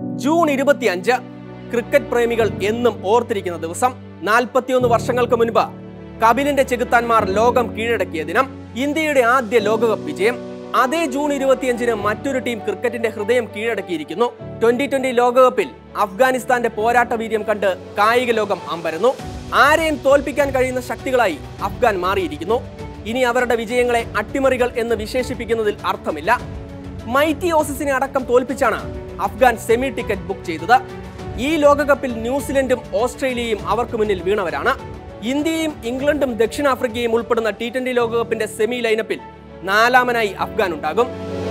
June ഇരുപത്തിയഞ്ച് cricket പ്രേമികൾ എന്നും ഓർത്തിരിക്കുന്ന ദിവസം നാൽപ്പത്തിയൊന്ന് വർഷങ്ങൾക്ക് മുൻപ് കപിലിന്റെ ചെകുത്താന്മാർ ലോകം കീഴടക്കിയ ദിനം ഇന്ത്യയുടെ ആദ്യ ലോകകപ്പ് വിജയം അതേ ജൂൺ ഇരുപത്തിയഞ്ചിന് മറ്റൊരു ടീം ക്രിക്കറ്റിന്റെ ഹൃദയം കീഴടക്കിയിരിക്കുന്നു ട്വന്റി ട്വന്റി ലോകകപ്പിൽ അഫ്ഗാനിസ്ഥാന്റെ പോരാട്ട വീര്യം കണ്ട് കായിക ലോകം അമ്പരന്നു ആരെയും തോൽപ്പിക്കാൻ കഴിയുന്ന ശക്തികളായി അഫ്ഗാൻ മാറിയിരിക്കുന്നു ഇനി അവരുടെ വിജയങ്ങളെ അട്ടിമറികൾ എന്ന് വിശേഷിപ്പിക്കുന്നതിൽ അർത്ഥമില്ല മൈറ്റി ഓസസിനെ അടക്കം തോൽപ്പിച്ചാണ് അഫ്ഗാൻ സെമി ടിക്കറ്റ് ബുക്ക് ചെയ്തത് ഈ ലോകകപ്പിൽ ന്യൂസിലൻഡും ഓസ്ട്രേലിയയും അവർക്ക് മുന്നിൽ വീണവരാണ് ഇന്ത്യയും ഇംഗ്ലണ്ടും ദക്ഷിണാഫ്രിക്കയും ഉൾപ്പെടുന്ന ടി ട്വന്റി ലോകകപ്പിന്റെ സെമി ലൈനപ്പിൽ നാലാമനായി അഫ്ഗാൻ ഉണ്ടാകും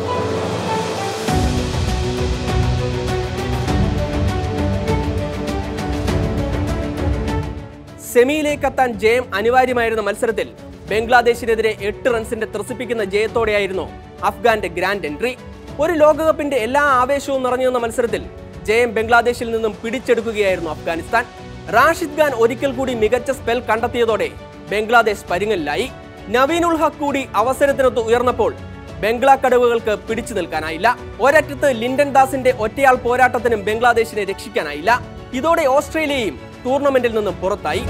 സെമിയിലേക്കെത്താൻ ജയം അനിവാര്യമായിരുന്ന മത്സരത്തിൽ ബംഗ്ലാദേശിനെതിരെ എട്ട് റൺസിന്റെ ത്രസിപ്പിക്കുന്ന ജയത്തോടെയായിരുന്നു അഫ്ഗാന്റെ ഗ്രാൻഡ് എൻട്രി ഒരു ലോകകപ്പിന്റെ എല്ലാ ആവേശവും നിറഞ്ഞു നിന്ന മത്സരത്തിൽ ജയം ബംഗ്ലാദേശിൽ നിന്നും പിടിച്ചെടുക്കുകയായിരുന്നു അഫ്ഗാനിസ്ഥാൻ റാഷിദ് ഖാൻ ഒരിക്കൽ കൂടി മികച്ച സ്പെൽ കണ്ടെത്തിയതോടെ ബംഗ്ലാദേശ് പരുങ്ങലിലായി നവീനുൽ ഹക്ക് കൂടി അവസരത്തിനൊത്ത് ഉയർന്നപ്പോൾ ബംഗ്ലാ കടവുകൾക്ക് പിടിച്ചു നിൽക്കാനായില്ല ഒരറ്റത്ത് ലിൻഡൻ ദാസിന്റെ ഒറ്റയാൾ പോരാട്ടത്തിനും ബംഗ്ലാദേശിനെ രക്ഷിക്കാനായില്ല ഇതോടെ ഓസ്ട്രേലിയയും ടൂർണമെന്റിൽ നിന്നും പുറത്തായി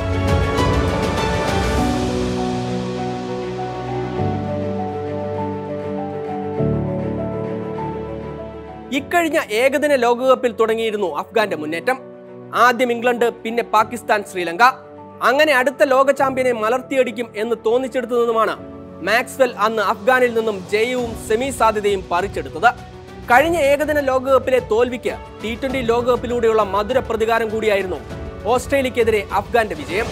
ഇക്കഴിഞ്ഞ ഏകദിന ലോകകപ്പിൽ തുടങ്ങിയിരുന്നു അഫ്ഗാന്റെ മുന്നേറ്റം ആദ്യം ഇംഗ്ലണ്ട് പിന്നെ പാകിസ്ഥാൻ ശ്രീലങ്ക അങ്ങനെ അടുത്ത ലോക ചാമ്പ്യനെ മലർത്തിയടിക്കും എന്ന് തോന്നിച്ചെടുത്തതുമാണ് മാക്സ്വെൽ അന്ന് അഫ്ഗാനിൽ നിന്നും ജയവും സെമി സാധ്യതയും പറിച്ചെടുത്തത് കഴിഞ്ഞ ഏകദിന ലോകകപ്പിലെ തോൽവിക്ക് ടി ട്വന്റി ലോകകപ്പിലൂടെയുള്ള മധുര പ്രതികാരം കൂടിയായിരുന്നു ഓസ്ട്രേലിയക്കെതിരെ അഫ്ഗാന്റെ വിജയം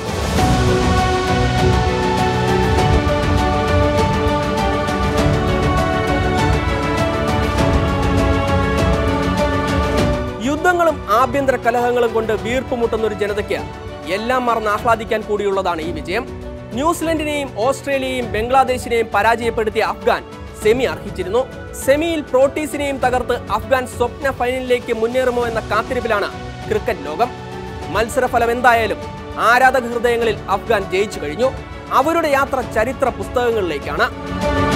യുദ്ധങ്ങളും ആഭ്യന്തര കലഹങ്ങളും കൊണ്ട് വീർപ്പുമുട്ടുന്ന ഒരു ജനതയ്ക്ക് എല്ലാം മറന്ന് ആഹ്ലാദിക്കാൻ കൂടിയുള്ളതാണ് ഈ വിജയം ന്യൂസിലൻഡിനെയും ഓസ്ട്രേലിയയെയും ബംഗ്ലാദേശിനെയും പരാജയപ്പെടുത്തിയ അഫ്ഗാൻ സെമി അർഹിച്ചിരുന്നു സെമിയിൽ പ്രോട്ടീസിനെയും തകർത്ത് അഫ്ഗാൻ സ്വപ്ന ഫൈനലിലേക്ക് മുന്നേറുമോ എന്ന കാത്തിരിപ്പിലാണ് ക്രിക്കറ്റ് ലോകം മത്സരഫലം എന്തായാലും ആരാധക ഹൃദയങ്ങളിൽ അഫ്ഗാൻ ജയിച്ചു കഴിഞ്ഞു അവരുടെ യാത്ര ചരിത്ര പുസ്തകങ്ങളിലേക്കാണ്